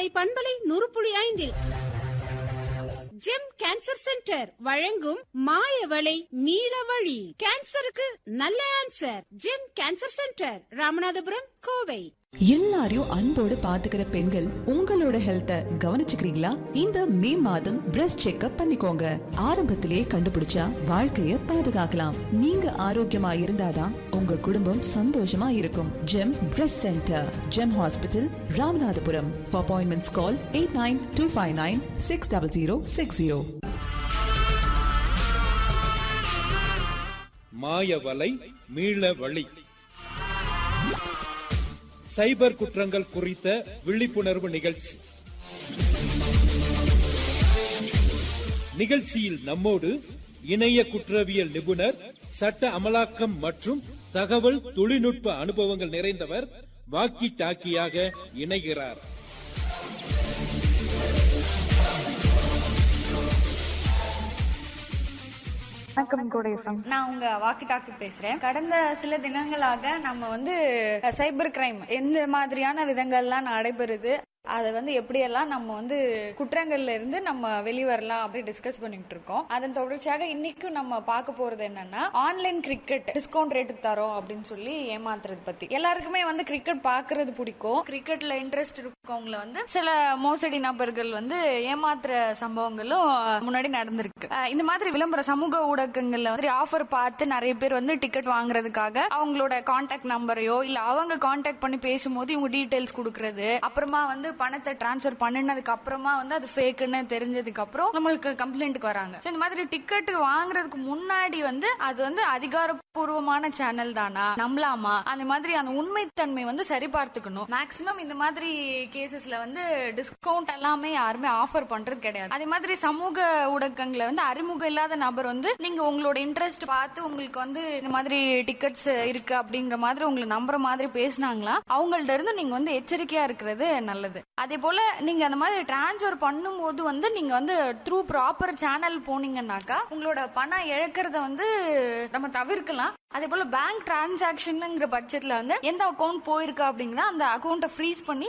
கோடை பண்பலை நூறுப்புள்ளி ஐந்தில் ஜெம் கேன்சர் சென்டர் வழங்கும் மாயவளை நீலவழி கேன்சருக்கு நல்ல answer Gem cancer centre Ramanathapuram Kovai எல்லாரையும் அன்போடு பாத்துக்கிற பெண்கள் உங்களோட ஹெல்த்த கவனிச்சுக்கிறீங்களா இந்த மே மாதம் பிரஸ்ட் செக்அப் பண்ணிக்கோங்க ஆரம்பத்திலேயே கண்டுபிடிச்சா வாழ்க்கைய பாதுகாக்கலாம் நீங்க ஆரோக்கியமா இருந்தாதான் உங்க குடும்பம் சந்தோஷமா இருக்கும் Gem breast centre Gem hospital Ramanathapuram for appointments call eight nine two five nine six double zero six zero மாயவலை மீள வழி சைபர் குற்றங்கள் குறித்த விழிப்புணர்வு நிகழ்ச்சி நிகழ்ச்சியில் நம்மோடு இணைய குற்றவியல் நிபுணர் சட்ட அமலாக்கம் மற்றும் தகவல் தொழில்நுட்ப அனுபவங்கள் நிறைந்தவர் வாக்கி டாக்கியாக இணைகிறார் வணக்கம் கோடேசம் நான் உங்க வாக்கி டாக்கு பேசுறேன் கடந்த சில தினங்களாக நம்ம வந்து சைபர் கிரைம் எந்த மாதிரியான விதங்கள்லாம் நடைபெறுது அதை வந்து எப்படியெல்லாம் நம்ம வந்து குற்றங்கள்ல இருந்து நம்ம வெளிவரலாம் அப்படி டிஸ்கஸ் பண்ணிட்டு இருக்கோம் அதன் தொடர்ச்சியாக இன்னைக்கும் நம்ம பார்க்க போறது என்னன்னா ஆன்லைன் கிரிக்கெட் டிஸ்கவுண்ட் ரேட்டுக்கு தரோம் அப்படின்னு சொல்லி ஏமாத்துறது பத்தி எல்லாருக்குமே வந்து கிரிக்கெட் பாக்குறது பிடிக்கும் கிரிக்கெட்ல இன்ட்ரெஸ்ட் இருக்கவங்கள வந்து சில மோசடி நபர்கள் வந்து ஏமாத்துற சம்பவங்களும் முன்னாடி நடந்திருக்கு அஹ் இந்த மாதிரி விளம்பர சமூக ஊடகங்கள்ல வந்து ஆஃபர் பார்த்து நிறைய பேர் வந்து டிக்கெட் வாங்குறதுக்காக அவங்களோட கான்டாக்ட் நம்பரையோ இல்ல அவங்க கான்டாக்ட் பண்ணி பேசும்போது இவங்க டீடைல்ஸ் கொடுக்கறது அப்புறமா வந்து பணத்தை டிரான்ஸ்ஃபர் பண்ணினதுக்கு அப்புறமா வந்து அது ஃபேக்குன்னு தெரிஞ்சதுக்கு அப்புறம் நம்மளுக்கு கம்ப்ளைண்ட்டுக்கு வராங்க So, இந்த மாதிரி டிக்கெட் வாங்குறதுக்கு முன்னாடி வந்து அது வந்து அதிகாரப்பூர்வமான சேனல் தானா நம்பலாமா அந்த மாதிரி அந்த உண்மைத்தன்மை வந்து சரி பார்த்துக்கணும் மேக்சிமம் இந்த மாதிரி கேசஸ்ல வந்து டிஸ்கவுண்ட் எல்லாமே யாருமே ஆஃபர் பண்றது கிடையாது அதே மாதிரி சமூக ஊடகங்களை வந்து அறிமுகம் இல்லாத நபர் வந்து நீங்க உங்களோட இன்ட்ரெஸ்ட் பார்த்து உங்களுக்கு வந்து இந்த மாதிரி டிக்கெட்ஸ் இருக்கு அப்படிங்கிற மாதிரி உங்களை நம்புற மாதிரி பேசினாங்களா அவங்கள்ட்ட இருந்து நீங்க வந்து எச்சரிக்கையா இருக்கிறது நல்லது அதே போல நீங்க அந்த மாதிரி டிரான்ஸ்ஃபர் பண்ணும்போது வந்து நீங்க வந்து த்ரூ ப்ராப்பர் சேனல் போனீங்கன்னாக்கா உங்களோட பணம் இழக்கிறத வந்து நம்ம தவிர்க்கலாம் அதே போல பேங்க் டிரான்சாக்ஷன்ங்கிற பட்சத்துல வந்து எந்த அக்கௌண்ட் போயிருக்கு அப்படிங்கன்னா அந்த அக்கௌண்ட்டை ஃப்ரீஸ் பண்ணி